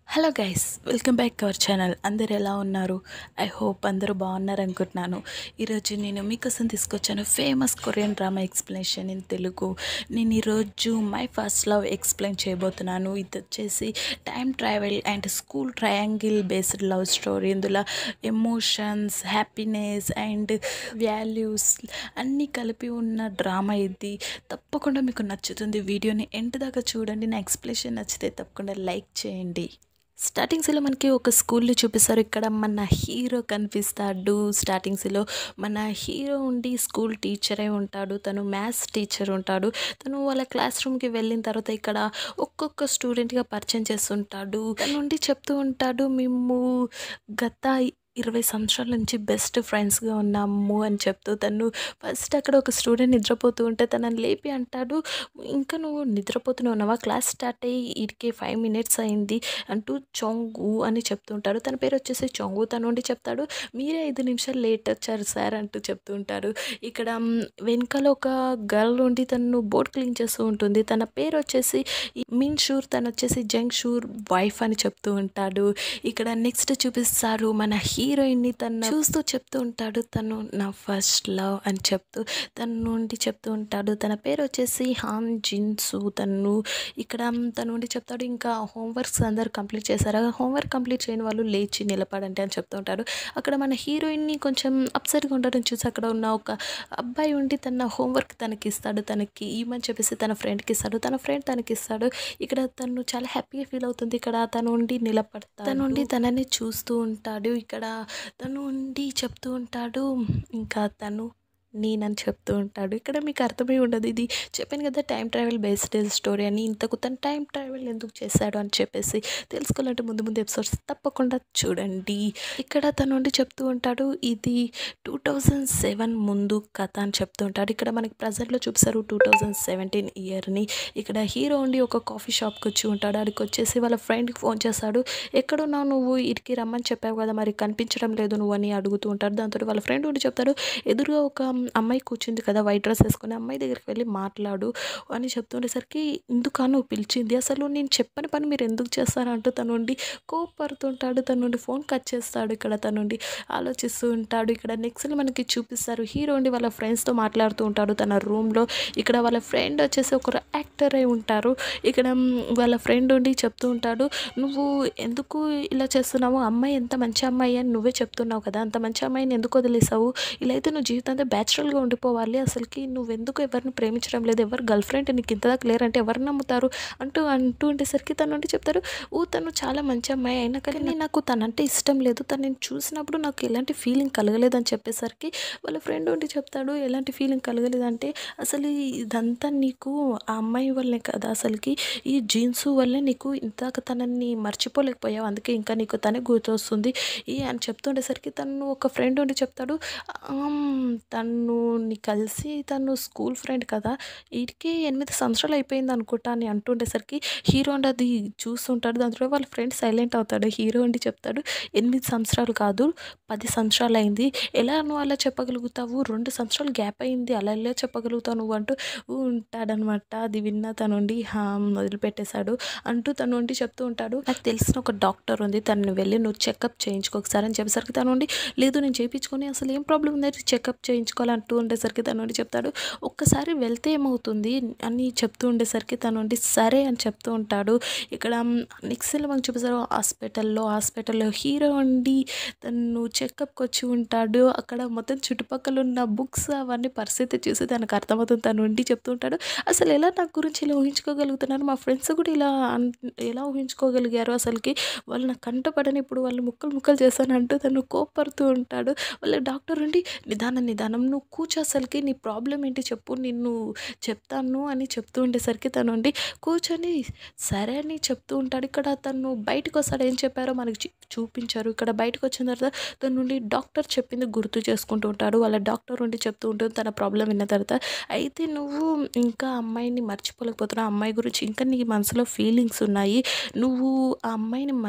hello guys welcome back to our channel అందరు ఎలా ఉన్నారు ఐ హోప్ అందరూ బాగున్నారు అనుకుంటున్నాను ఈరోజు నేను మీకోసం తీసుకొచ్చాను famous Korean drama explanation in Telugu నేను ఈరోజు మై ఫస్ట్ లవ్ ఎక్స్ప్లెయిన్ చేయబోతున్నాను ఇది వచ్చేసి time travel and school triangle based love story ఇందులో ఎమోషన్స్ హ్యాపీనెస్ అండ్ వాల్యూస్ అన్నీ కలిపి ఉన్న డ్రామా ఇది తప్పకుండా మీకు నచ్చుతుంది వీడియోని ఎండ్ దాకా చూడండి నా ఎక్స్ప్లెనేషన్ నచ్చితే తప్పకుండా లైక్ చేయండి స్టార్టింగ్స్లో మనకి ఒక స్కూల్ని చూపిస్తారు ఇక్కడ మన హీరో కనిపిస్తాడు స్టార్టింగ్స్లో మన హీరో ఉండి స్కూల్ టీచరే ఉంటాడు తను మ్యాథ్స్ టీచర్ ఉంటాడు తను వాళ్ళ క్లాస్ రూమ్కి వెళ్ళిన తర్వాత ఇక్కడ ఒక్కొక్క స్టూడెంట్గా పరిచయం చేస్తుంటాడు తను ఉండి చెప్తూ ఉంటాడు మేము గత ఇరవై సంవత్సరాల నుంచి బెస్ట్ ఫ్రెండ్స్గా ఉన్నాము అని చెప్తూ తను ఫస్ట్ అక్కడ ఒక స్టూడెంట్ నిద్రపోతూ ఉంటే తనని లేపి అంటాడు ఇంకా నువ్వు నిద్రపోతూనే ఉన్నావా క్లాస్ స్టార్ట్ అయ్యి ఇడికే ఫైవ్ మినిట్స్ అయింది అంటూ చొంగు అని చెప్తుంటాడు తన పేరు వచ్చేసి చొంగు తను ఉండి చెప్తాడు మీరే ఐదు నిమిషాలు లేట్ వచ్చారు సార్ అంటూ చెప్తూ ఉంటారు ఇక్కడ మ్, వెనకాల ఒక గర్ల్ ఉండి తను బోర్డ్ క్లీన్ చేస్తూ ఉంటుంది తన పేరు వచ్చేసి మిన్ షూర్ తను వచ్చేసి జంగ్ షూర్ వైఫ్ అని చెప్తూ ఉంటాడు ఇక్కడ నెక్స్ట్ చూపిస్తారు మన హీరోయిన్ని తను చూస్తూ చెప్తూ ఉంటాడు తను నా ఫస్ట్ లవ్ అని చెప్తూ తన నుండి చెప్తూ ఉంటాడు తన పేరు వచ్చేసి హాన్ జిన్సు తను ఇక్కడ తను నుండి చెప్తాడు ఇంకా హోంవర్క్స్ అందరు కంప్లీట్ చేశారా హోంవర్క్ కంప్లీట్ చేయని వాళ్ళు లేచి నిలబడండి అని చెప్తూ ఉంటాడు అక్కడ మన హీరోయిన్ని కొంచెం అప్సెట్గా ఉండడం చూసి అక్కడ ఉన్న ఒక అబ్బాయి ఉండి తన హోంవర్క్ తనకి ఇస్తాడు తనకి ఇవ్వమని చెప్పేసి తన ఫ్రెండ్కి ఇస్తాడు తన ఫ్రెండ్ తనకి ఇస్తాడు ఇక్కడ తను చాలా హ్యాపీగా ఫీల్ అవుతుంది ఇక్కడ తను ఉండి నిలబడతాడు తను ఉండి తనని చూస్తూ ఉంటాడు ఇక్కడ తను ఉండి చెప్తూ ఉంటాడు ఇంకా తను నేనని చెప్తూ ఉంటాడు ఇక్కడ మీకు అర్థమై ఉండదు ఇది చెప్పాను కదా టైం ట్రావెల్ బేస్డ్ స్టోరీ అని ఇంతకు తను టైం ట్రావెల్ ఎందుకు చేశాడు అని చెప్పేసి తెలుసుకోవాలంటే ముందు ముందు ఎపిసోడ్స్ తప్పకుండా చూడండి ఇక్కడ తను ఉండి చెప్తూ ఉంటాడు ఇది టూ థౌజండ్ సెవెన్ ముందు కథ అని చెప్తూ ఉంటాడు ఇక్కడ మనకి ప్రజెంట్లో చూపిస్తారు టూ థౌజండ్ సెవెంటీన్ ఇయర్ని ఇక్కడ హీరో ఉండి ఒక కాఫీ షాప్కి వచ్చి ఉంటాడు అక్కడికి వచ్చేసి వాళ్ళ ఫ్రెండ్కి ఫోన్ చేస్తాడు ఎక్కడున్నావు నువ్వు ఇటుకి రమ్మని చెప్పావు కదా మరి కనిపించడం లేదు నువ్వు అని అడుగుతూ ఉంటాడు దాంతో వాళ్ళ ఫ్రెండ్ ఉండి చెప్తాడు ఎదురుగా ఒక అమ్మాయి కూర్చుంది కదా వైట్ డ్రెస్ వేసుకుని అమ్మాయి దగ్గరికి వెళ్ళి మాట్లాడు అని చెప్తుండేసరికి ఎందుకు నువ్వు పిలిచింది అసలు నేను చెప్పని పని మీరు ఎందుకు చేస్తారు అంటూ తను ఉండి కోపడుతుంటాడు తను నుండి ఫోన్ కట్ చేస్తాడు ఇక్కడ తను ఉండి ఆలోచిస్తూ ఉంటాడు ఇక్కడ నెక్స్ట్ మనకి చూపిస్తారు హీరో ఉండి వాళ్ళ ఫ్రెండ్స్తో మాట్లాడుతూ ఉంటాడు తన రూమ్లో ఇక్కడ వాళ్ళ ఫ్రెండ్ వచ్చేసి ఒకరు యాక్టర్ అయి ఉంటారు ఇక్కడ మ్, వాళ్ళ ఫ్రెండ్ ఉండి చెప్తూ ఉంటాడు నువ్వు ఎందుకు ఇలా చేస్తున్నావు అమ్మాయి ఎంత మంచి అమ్మాయి అని నువ్వే చెప్తున్నావు కదా అంత మంచి అమ్మాయిని ఎందుకు వదిలేసావు ఇలా అయితే నువ్వు జీవితంతో బ్యాచురల్గా ఉండిపోవాలి అసలుకి నువ్వెందుకు ఎవరిని ప్రేమించడం లేదు ఎవరు గర్ల్ ఫ్రెండ్ నీకు ఇంతదాకా లేరంటే ఎవరు నమ్ముతారు అంటూ అంటూ ఉండేసరికి తను ఉండి చెప్తారు ఊ తను చాలా మంచి అమ్మాయి అయినా కానీ నాకు తనంటే ఇష్టం లేదు తను నేను చూసినప్పుడు నాకు ఎలాంటి ఫీలింగ్ కలగలేదని చెప్పేసరికి వాళ్ళ ఫ్రెండ్ ఉండి చెప్తాడు ఎలాంటి ఫీలింగ్ కలగలేదంటే అసలు ఇదంతా నీకు ఆ అమ్మాయి వల్లే కదా అసలుకి ఈ జీన్స్ వల్లే నీకు ఇంతాక తనని మర్చిపోలేకపోయావు అందుకే ఇంకా నీకు తనే గుర్తొస్తుంది ఈ అని చెప్తుండేసరికి తను ఒక ఫ్రెండ్ ఉండి చెప్తాడు "ఆమ్, తను నీ కలిసి తను స్కూల్ ఫ్రెండ్ కదా వీడికి ఎనిమిది సంవత్సరాలు అయిపోయింది అనుకుంటా అని అంటుండేసరికి హీరో అండి అది చూస్తుంటాడు దాంట్లో వాళ్ళ ఫ్రెండ్ సైలెంట్ అవుతాడు హీరో అండి చెప్తాడు ఎనిమిది సంవత్సరాలు కాదు పది సంవత్సరాలు అయింది ఎలా నువ్వు అలా చెప్పగలుగుతావు రెండు సంవత్సరాలు గ్యాప్ అయింది అలా ఎలా చెప్పగలుగుతావు నువ్వు అంటూ ఉంటాడనమాట అది విన్న తను ఉండి "హా, వదిలిపెట్టేశాడు అంటూ తను ఉండి చెప్తూ ఉంటాడు నాకు తెలిసిన ఒక డాక్టర్ ఉంది తనని వెళ్ళి నువ్వు చెకప్ చేయించుకో ఒకసారి అని చెప్పేసరికి తను ఉండి లేదు నేను చేయించుకొని అసలు ఏం ప్రాబ్లం ఉంది చెకప్ చేయించుకోవాలి అంటూ ఉండేసరికి తను ఉండి చెప్తాడు ఒక్కసారి వెళ్తే ఏమవుతుంది అని చెప్తూ ఉండేసరికి తను ఉండి సరే అని చెప్తూ ఉంటాడు ఇక్కడ నెక్స్ట్ మనకు చూపిస్తారు హాస్పిటల్లో హాస్పిటల్లో హీరో ఉండి తను చెకప్కి వచ్చి ఉంటాడు అక్కడ మొత్తం చుట్టుపక్కల ఉన్న బుక్స్ అవన్నీ పరిస్థితి చూసి తనకు అర్థమవుతుంది తను ఉండి చెప్తూ ఉంటాడు అసలు ఎలా నా గురించి ఇలా ఊహించుకోగలుగుతున్నారు మా ఫ్రెండ్స్ కూడా ఇలా అన్- ఎలా ఊహించుకోగలిగారు అసలుకి వాళ్ళు నాకు కంటపడని ఇప్పుడు వాళ్ళు ముక్కలు ముక్కలు చేశాను అంటూ తను కోపడుతూ ఉంటాడు వాళ్ళ డాక్టర్ ఉండి నిదానం నిదానం నువ్వు కూర్చో అసలుకి నీ ప్రాబ్లం ఏంటి చెప్పు నిన్ను చెప్తాను అని చెప్తూ ఉండేసరికి తను ఉండి కూర్చొని సరే అని చెప్తూ ఉంటాడు ఇక్కడ తను బయటకు వస్తాడు ఏం చెప్పారో మనకి చూ- చూపించారు ఇక్కడ బయటకు వచ్చిన తర్వాత తన నుండి డాక్టర్ చెప్పింది గుర్తు చేసుకుంటూ ఉంటాడు వాళ్ళ డాక్టర్ ఉండి చెప్తూ ఉంటుంది తన ప్రాబ్లం విన్న తర్వాత అయితే నువ్వు ఇంకా అమ్మాయిని మర్చిపోలేకపోతున్నావు ఆ అమ్మాయి గురించి ఇంకా నీ మనసులో ఫీలింగ్స్ ఉన్నాయి నువ్వు ఆ అమ్మాయిని మర్చి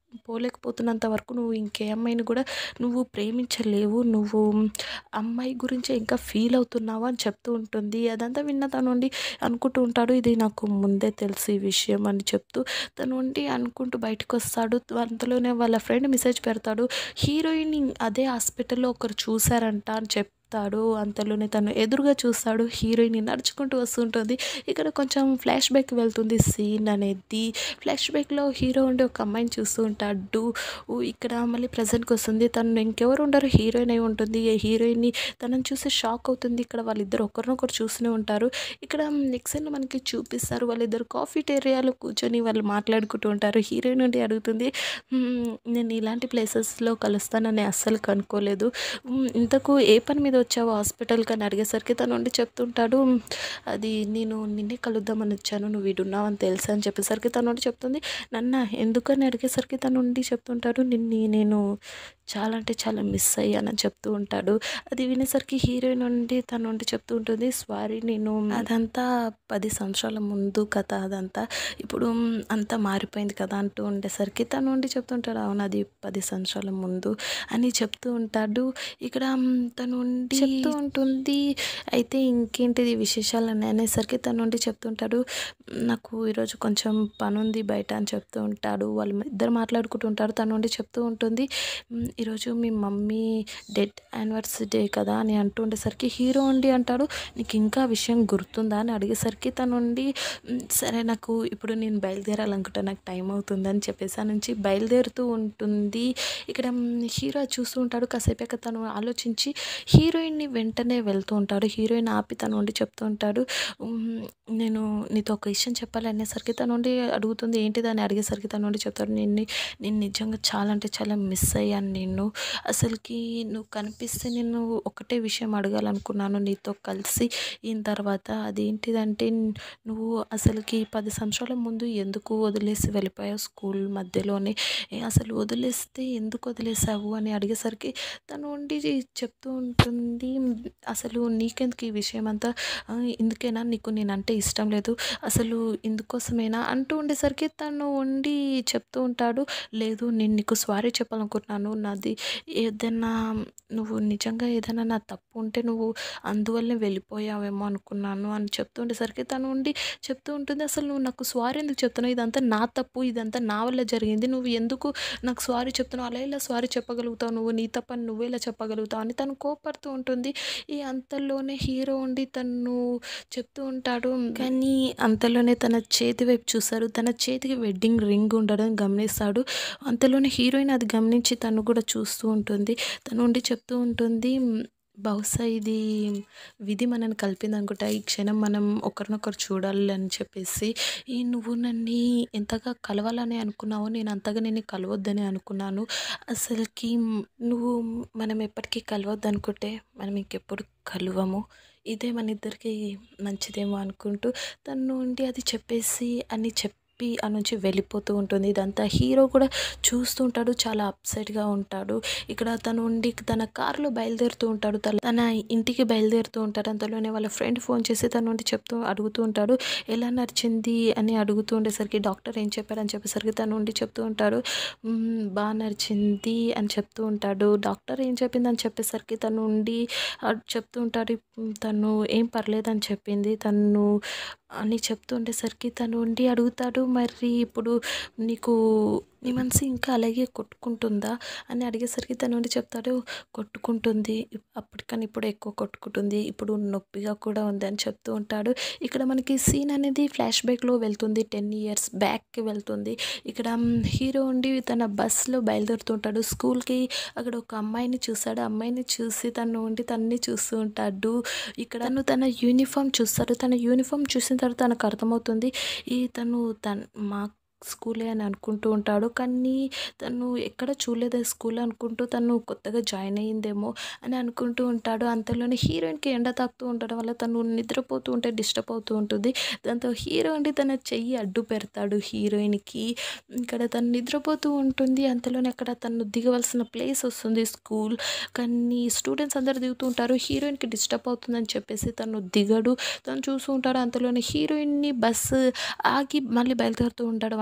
పోలేకపోతున్నంత వరకు నువ్వు ఇంకే అమ్మాయిని కూడా నువ్వు ప్రేమించలేవు నువ్వు అమ్మాయి గురించి ఇంకా ఫీల్ అవుతున్నావు అని చెప్తూ ఉంటుంది అదంతా విన్న తను ఉండి అనుకుంటూ ఉంటాడు ఇది నాకు ముందే తెలుసు ఈ విషయం అని చెప్తూ తను ఉండి అనుకుంటూ బయటకు వస్తాడు అంతలోనే వాళ్ళ ఫ్రెండ్ మెసేజ్ పెడతాడు హీరోయిన్ అదే హాస్పిటల్లో ఒకరు చూసారంట అని చెప్ చెప్తాడు అంతలోనే తను ఎదురుగా చూస్తాడు హీరోయిన్ నడుచుకుంటూ వస్తుంటుంది ఇక్కడ కొంచెం ఫ్లాష్ బ్యాక్ వెళ్తుంది సీన్ అనేది ఫ్లాష్ బ్యాక్లో హీరో ఉండి ఒక అమ్మాయిని చూస్తూ ఉంటాడు ఊ, ఇక్కడ మళ్ళీ ప్రజెంట్కి వస్తుంది తను ఇంకెవరు ఉండరు హీరోయిన్ అయి ఉంటుంది ఈ హీరోయిన్ని తనని చూసి షాక్ అవుతుంది ఇక్కడ వాళ్ళిద్దరు ఒకరినొకరు చూస్తూనే ఉంటారు ఇక్కడ నెక్స్ట్ సీన్ మనకి చూపిస్తారు వాళ్ళిద్దరు కాఫీ ఏరియాలో కూర్చొని వాళ్ళు మాట్లాడుకుంటూ ఉంటారు హీరోయిన్ నుండి అడుగుతుంది "మ్మ్, నేను ఇలాంటి ప్లేసెస్లో కలుస్తానని అస్సలు కనుక్కోలేదు "మ్మ్, ఇంతకు ఏ పని మీద వచ్చావు హాస్పిటల్కి అని అడిగేసరికి తను ఉండి చెప్తుంటాడు అది నేను నిన్నే కలుద్దామని వచ్చాను నువ్వు వీడున్నావు అని తెలుసు అని చెప్పేసరికి తను ఉండి చెప్తుంది నన్న ఎందుకని అడిగేసరికి తను ఉండి చెప్తుంటాడు నిన్ను నేను చాలా అంటే చాలా మిస్ అయ్యానని చెప్తూ ఉంటాడు అది వినేసరికి హీరోయిన్ నుండి తను ఉండి చెప్తూ ఉంటుంది సారీ నేను అదంతా పది సంవత్సరాల ముందు కథ అదంతా ఇప్పుడు మ్, అంతా మారిపోయింది కదా అంటూ ఉండేసరికి తను ఉండి చెప్తుంటాడు అవును అది పది సంవత్సరాల ముందు అని చెప్తూ ఉంటాడు ఇక్కడ మ్, తను ఉండి చెప్తూ ఉంటుంది అయితే ఇంకేంటిది విశేషాలు అని అనేసరికి తను ఉండి చెప్తుంటాడు నాకు ఈరోజు కొంచెం పని ఉంది బయట అని చెప్తూ ఉంటాడు వాళ్ళు ఇద్దరు మాట్లాడుకుంటూ ఉంటారు తను ఉండి చెప్తూ ఉంటుంది "మ్, ఈరోజు మీ మమ్మీ డెత్ యానివర్సరీ కదా అని అంటూ ఉండేసరికి హీరో ఉండి అంటాడు నీకు ఇంకా ఆ విషయం గుర్తుందా అని అడిగేసరికి తను ఉండి "మ్, సరే నాకు ఇప్పుడు నేను బయలుదేరాలనుకుంటా నాకు టైం అవుతుంది అని చెప్పేసి ఆ నుంచి బయలుదేరుతూ ఉంటుంది ఇక్కడ మ్, హీరో చూస్తూ ఉంటాడు కాసేపాక తను ఆలోచించి హీరోయిన్ని వెంటనే వెళ్తూ ఉంటాడు హీరోయిన్ ఆపి తను ఉండి చెప్తూ ఉంటాడు "ఉమ్, నేను నీతో ఒక విషయం చెప్పాలి అనేసరికి తను ఉండి అడుగుతుంది ఏంటిది అని అడిగేసరికి తను ఉండి చెప్తాడు నిన్ను నేను నిజంగా చాలా అంటే చాలా మిస్ అయ్యాను నిన్ను అసలుకి నువ్వు కనిపిస్తే నేను ఒకటే విషయం అడగాలనుకున్నాను నీతో కలిసి అయిన తర్వాత అదేంటిదంటే నువ్వు అసలుకి పది సంవత్సరాల ముందు ఎందుకు వదిలేసి వెళ్ళిపోయావు స్కూల్ మధ్యలోనే ఏ అసలు వదిలేస్తే ఎందుకు వదిలేసావు అని అడిగేసరికి తను ఉండి చెప్తూ ఉంటుంది అసలు నీకెందుకు ఈ విషయం అంతా "ఆ, ఇందుకేనా నీకు నేనంటే ఇష్టం లేదు అసలు ఇందుకోసమేనా అంటూ ఉండేసరికి తను ఉండి చెప్తూ ఉంటాడు లేదు నేను నీకు సారీ చెప్పాలనుకుంటున్నాను నాది ఏదైనా నువ్వు నిజంగా ఏదైనా నా తప్పు ఉంటే నువ్వు అందువల్లే వెళ్ళిపోయావేమో అనుకున్నాను అని చెప్తూ ఉండేసరికి తను ఉండి చెప్తూ ఉంటుంది అసలు నువ్వు నాకు సారీ ఎందుకు చెప్తున్నావు ఇదంతా నా తప్పు ఇదంతా నా వల్ల జరిగింది నువ్వు ఎందుకు నాకు సారీ చెప్తున్నావు అలా ఇలా సారీ చెప్పగలుగుతావు నువ్వు నీ తప్పని నువ్వే ఇలా చెప్పగలుగుతావు అని తను కోపడుతూ ఉంటుంది ఈ అంతలోనే హీరో ఉండి తను చెప్తూ ఉంటాడు కానీ అంతలోనే తన చేతి వైపు చూస్తారు తన చేతికి వెడ్డింగ్ రింగ్ ఉండడం గమనిస్తాడు అంతలోనే హీరోయిన్ అది గమనించి తను కూడా చూస్తూ ఉంటుంది తను ఉండి చెప్తూ ఉంటుంది బహుశా ఇది విధి మనని కలిపింది అనుకుంటా ఈ క్షణం మనం ఒకరినొకరు చూడాలి అని చెప్పేసి ఈ నువ్వు నన్ను ఎంతగా కలవాలని అనుకున్నావో నేను అంతగా నేను కలవద్దని అనుకున్నాను అసలుకి నువ్వు మనం ఎప్పటికీ కలవద్దు అనుకుంటే మనం ఇంకెప్పుడు కలవము ఇదే మన ఇద్దరికి మంచిదేమో అనుకుంటూ తను నుండి అది చెప్పేసి అని చెప్పి ఆ నుంచి వెళ్ళిపోతూ ఉంటుంది ఇదంతా హీరో కూడా చూస్తూ ఉంటాడు చాలా అప్సెట్గా ఉంటాడు ఇక్కడ తను ఉండి తన కారులో బయలుదేరుతూ ఉంటాడు తన తన ఇంటికి బయలుదేరుతూ ఉంటాడు అంతలోనే వాళ్ళ ఫ్రెండ్ ఫోన్ చేసి తన నుండి చెప్తూ అడుగుతూ ఉంటాడు ఎలా నడిచింది అని అడుగుతూ ఉండేసరికి డాక్టర్ ఏం చెప్పారని చెప్పేసరికి తను ఉండి చెప్తూ ఉంటాడు "మ్మ్, బాగా నడిచింది అని చెప్తూ ఉంటాడు డాక్టర్ ఏం చెప్పిందని చెప్పేసరికి తను ఉండి ఆ, చెప్తూ ఉంటాడు "మ్మ్, తను ఏం పర్లేదని చెప్పింది తను అని చెప్తూ ఉండేసరికి తను ఉండి అడుగుతాడు మరి ఇప్పుడు నీకు నీ మనసు ఇంకా అలాగే కొట్టుకుంటుందా అని అడిగేసరికి తను ఉండి చెప్తాడు కొట్టుకుంటుంది అప్పటికని ఇప్పుడు ఎక్కువ కొట్టుకుంటుంది ఇప్పుడు నొప్పిగా కూడా ఉంది అని చెప్తూ ఉంటాడు ఇక్కడ మనకి సీన్ అనేది ఫ్లాష్ బ్యాక్లో వెళ్తుంది టెన్ ఇయర్స్ బ్యాక్కి వెళ్తుంది ఇక్కడ హీరో ఉండి తన బస్సులో బయలుదేరుతుంటాడు స్కూల్కి అక్కడ ఒక అమ్మాయిని చూస్తాడు ఆ అమ్మాయిని చూసి తను ఉండి తన్ని చూస్తూ ఉంటాడు ఇక్కడ తను తన యూనిఫామ్ చూస్తాడు తన యూనిఫామ్ చూసిన తర్వాత తనకు అర్థమవుతుంది ఈ తను తన మా స్కూలే అని అనుకుంటూ ఉంటాడు కానీ తను ఎక్కడ చూడలేదు ఆ స్కూల్ అనుకుంటూ తను కొత్తగా జాయిన్ అయ్యిందేమో అని అనుకుంటూ ఉంటాడు అంతలోనే హీరోయిన్కి ఎండ తాకుతూ ఉండడం వల్ల తను నిద్రపోతూ ఉంటే డిస్టర్బ్ అవుతూ ఉంటుంది దాంతో హీరో అండి తన చెయ్యి అడ్డు పెడతాడు హీరోయిన్కి ఇక్కడ తను నిద్రపోతూ ఉంటుంది అంతలోనే అక్కడ తను దిగవలసిన ప్లేస్ వస్తుంది స్కూల్ కానీ స్టూడెంట్స్ అందరు దిగుతూ ఉంటారు హీరోయిన్కి డిస్టర్బ్ అవుతుందని చెప్పేసి తను దిగడు తను చూస్తూ ఉంటాడు అంతలోనే హీరోయిన్ని బస్సు ఆగి మళ్ళీ బయలుదేరుతూ ఉండడం వల్ల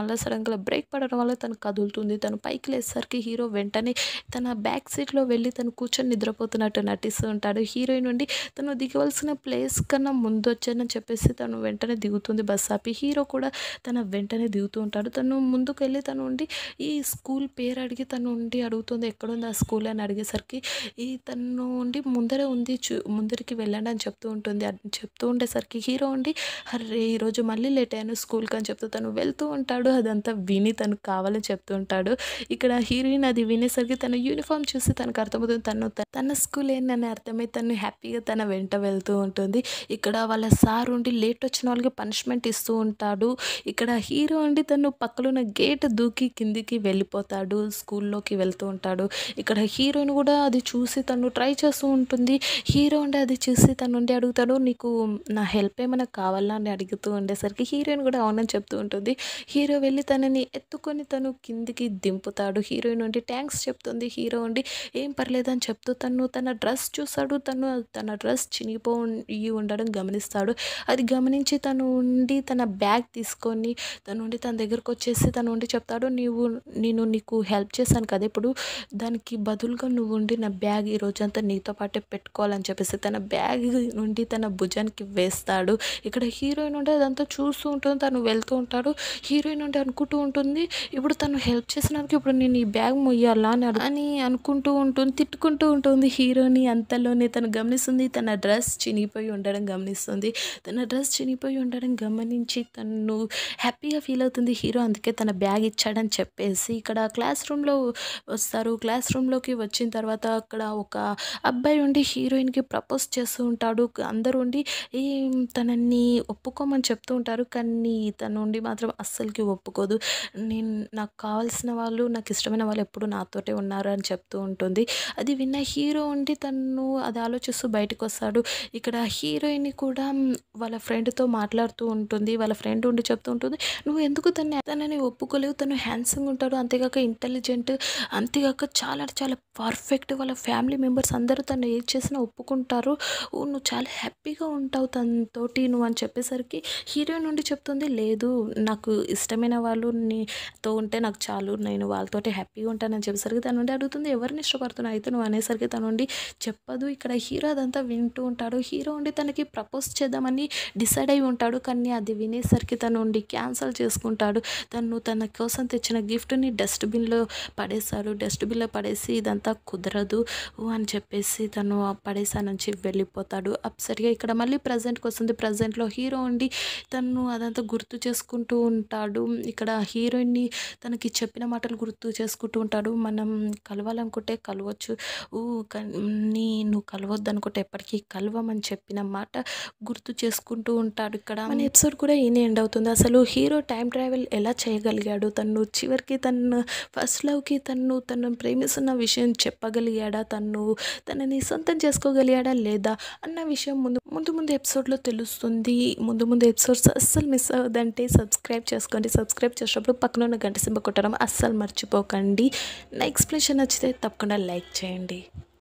వల్ల సడన్గా బ్రేక్ పడడం వల్ల తను కదులుతుంది తను పైకి లేచేసరికి హీరో వెంటనే తన బ్యాక్ సీట్లో వెళ్ళి తను కూర్చొని నిద్రపోతున్నట్టు నటిస్తూ ఉంటాడు హీరోయిన్ నుండి తను దిగవలసిన ప్లేస్ కన్నా ముందు వచ్చానని చెప్పేసి తను వెంటనే దిగుతుంది బస్ ఆపి హీరో కూడా తన వెంటనే దిగుతూ ఉంటాడు తను ముందుకు వెళ్ళి తను ఉండి ఈ స్కూల్ పేరు అడిగి తను ఉండి అడుగుతుంది ఎక్కడుంది ఆ స్కూల్ అని అడిగేసరికి ఈ తను ఉండి ముందరే ఉంది చూ ముందరికి వెళ్ళండి అని చెప్తూ ఉంటుంది అది చెప్తూ ఉండేసరికి హీరో ఉండి అరే ఈరోజు మళ్ళీ లేట్ అయ్యాను స్కూల్కి అని చెప్తూ తను వెళ్తూ ఉంటాడు అదంతా విని తను కావాలని చెప్తూ ఉంటాడు ఇక్కడ హీరోయిన్ అది వినేసరికి తన యూనిఫామ్ చూసి తనకు అర్థమవుతుంది తను తన స్కూల్ ఏంటని అర్థమై తను హ్యాపీగా తన వెంట వెళ్తూ ఉంటుంది ఇక్కడ వాళ్ళ సార్ ఉండి లేట్ వచ్చిన వాళ్ళకి పనిష్మెంట్ ఇస్తూ ఉంటాడు ఇక్కడ హీరో ఉండి తను పక్కలున్న గేట్ దూకి కిందికి వెళ్ళిపోతాడు స్కూల్లోకి వెళ్తూ ఉంటాడు ఇక్కడ హీరోయిన్ కూడా అది చూసి తను ట్రై చేస్తూ ఉంటుంది హీరో ఉండి అది చూసి తను ఉండి అడుగుతాడు నీకు నా హెల్ప్ ఏమైనా కావాలా అని అడుగుతూ ఉండేసరికి హీరోయిన్ కూడా అవునని చెప్తూ ఉంటుంది హీరో వెళ్ళి తనని ఎత్తుకొని తను కిందికి దింపుతాడు హీరోయిన్ ఉండి థ్యాంక్స్ చెప్తుంది హీరో ఉండి ఏం పర్లేదని చెప్తూ తను తన డ్రెస్ చూస్తాడు తను తన డ్రెస్ చినిగిపోయి ఉండడం గమనిస్తాడు అది గమనించి తను ఉండి తన బ్యాగ్ తీసుకొని తను ఉండి తన దగ్గరకు వచ్చేసి తను ఉండి చెప్తాడు నీవు నేను నీకు హెల్ప్ చేశాను కదా ఇప్పుడు దానికి బదులుగా నువ్వు ఉండి నా బ్యాగ్ ఈ రోజంతా నీతో పాటే పెట్టుకోవాలని చెప్పేసి తన బ్యాగ్ నుండి తన భుజానికి వేస్తాడు ఇక్కడ హీరోయిన్ ఉండి అదంతా చూస్తూ ఉంటుంది తను వెళ్తూ ఉంటాడు హీరోయిన్ ఉండి అనుకుంటూ ఉంటుంది ఇప్పుడు తను హెల్ప్ చేసినందుకు ఇప్పుడు నేను ఈ బ్యాగ్ మొయ్యాలా అని అడు- అని అనుకుంటూ ఉంటుంది తిట్టుకుంటూ ఉంటుంది హీరోని అంతలోనే తను గమనిస్తుంది తన డ్రెస్ చినిగిపోయి ఉండడం గమనిస్తుంది తన డ్రెస్ చినిగిపోయి ఉండడం గమనించి తను హ్యాపీగా ఫీల్ అవుతుంది హీరో అందుకే తన బ్యాగ్ ఇచ్చాడని చెప్పేసి ఇక్కడ క్లాస్ రూమ్లో వస్తారు క్లాస్ రూమ్లోకి వచ్చిన తర్వాత అక్కడ ఒక అబ్బాయి ఉండి హీరోయిన్కి ప్రపోజ్ చేస్తూ ఉంటాడు అందరూ ఉండి ఏం తనని ఒప్పుకోమని చెప్తూ ఉంటారు కానీ తను ఉండి మాత్రం అస్సలకి ఒప్పుకోదు నేను నాకు కావాల్సిన వాళ్ళు నాకు ఇష్టమైన వాళ్ళు ఎప్పుడు నాతోటే ఉన్నారు అని చెప్తూ ఉంటుంది అది విన్న హీరో ఉండి తను అది ఆలోచిస్తూ బయటకు వస్తాడు ఇక్కడ హీరోయిన్ కూడా మ్, వాళ్ళ ఫ్రెండ్తో మాట్లాడుతూ ఉంటుంది వాళ్ళ ఫ్రెండ్ ఉండి చెప్తూ ఉంటుంది నువ్వు ఎందుకు తన తనని ఒప్పుకోలేవు తను హ్యాండ్సంగ్ ఉంటాడు అంతేకాక ఇంటెలిజెంట్ అంతేకాక చాలా చాలా పర్ఫెక్ట్ వాళ్ళ ఫ్యామిలీ మెంబర్స్ అందరూ తను ఏది చేసినా ఒప్పుకుంటారు ఓ నువ్వు చాలా హ్యాపీగా ఉంటావు తనతోటి నువ్వు అని చెప్పేసరికి హీరోయిన్ నుండి చెప్తుంది లేదు నాకు ఇష్టమైన వాళ్ళు నీతో ఉంటే నాకు చాలు నేను వాళ్ళతోటి హ్యాపీగా ఉంటానని చెప్పేసరికి తను నుండి అడుగుతుంది ఎవరిని ఇష్టపడుతున్నావు అయితే నువ్వు అనేసరికి తను నుండి చెప్పదు ఇక్కడ హీరో అదంతా వింటూ ఉంటాడు హీరో ఉండి తనకి ప్రపోజ్ చేద్దామని డిసైడ్ అయి ఉంటాడు కానీ అది వినేసరికి తను ఉండి క్యాన్సిల్ చేసుకుంటాడు తను తన కోసం తెచ్చిన గిఫ్ట్ని డస్ట్బిన్లో పడేశాడు డస్ట్బిన్లో పడేసి ఇదంతా కుదరదు అని చెప్పేసి తను ఆ పడేసా నుంచి వెళ్ళిపోతాడు అప్సెట్గా ఇక్కడ మళ్ళీ ప్రజెంట్కి వస్తుంది ప్రజెంట్లో హీరో ఉండి తను అదంతా గుర్తు చేసుకుంటూ ఉంటాడు ఇక్కడ హీరోయిన్ని తనకి చెప్పిన మాటలు గుర్తు చేసుకుంటూ ఉంటాడు మనం కలవాలనుకుంటే కలవచ్చు ఊ కానీ నువ్వు కలవద్దు అనుకుంటే ఎప్పటికీ కలవమని చెప్పిన మాట గుర్తు చేసుకుంటూ ఉంటాడు ఇక్కడ మన ఎపిసోడ్ కూడా ఈయన ఎండ్ అవుతుంది అసలు హీరో టైం ట్రావెల్ ఎలా చేయగలిగాడు తను చివరికి తను ఫస్ట్ లవ్కి తను తను ప్రేమిస్తున్న విషయం చెప్పగలిగాడా తను తనని సొంతం చేసుకోగలిగాడా లేదా అన్న విషయం ముందు ముందు ముందు ఎపిసోడ్లో తెలుస్తుంది ముందు ముందు ఎపిసోడ్స్ అస్సలు మిస్ అవ్వదంటే సబ్స్క్రైబ్ చేసుకోండి సబ్స్క్రైబ్ చేసేటప్పుడు పక్కన ఉన్న గంట సింబ కొట్టడం అస్సలు మర్చిపోకండి నా ఎక్స్ప్లెనేషన్ నచ్చితే తప్పకుండా లైక్ చేయండి